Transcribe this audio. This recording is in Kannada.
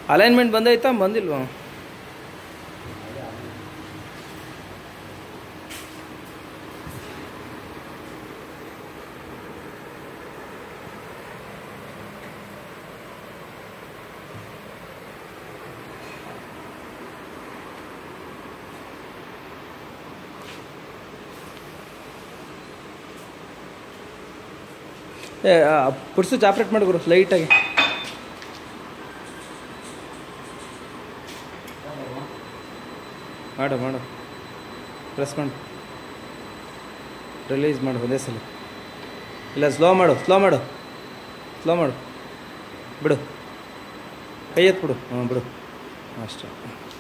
ಅಲೈನ್ಮೆಂಟ್ ಬಂದೈತಾ ಬಂದಿಲ್ವಾ ಏ ಆ, ಪುಡ್ಸು ಚಾಪ್ರೇಟ್ ಮಾಡಿ ಗುರು ಲೈಟಾಗಿ ಮಾಡು ಮಾಡು ಪ್ರೆಸ್ ಮಾಡು ರಿಲೀಸ್ ಮಾಡು ಒಂದೇ ಸಲ ಇಲ್ಲ ಸ್ಲೋ ಮಾಡು ಸ್ಲೋ ಮಾಡು ಸ್ಲೋ ಮಾಡು ಬಿಡು ಕೈ ಎತ್ತು ಬಿಡು ಹ್ಞೂ ಬಿಡು ಅಷ್ಟೇ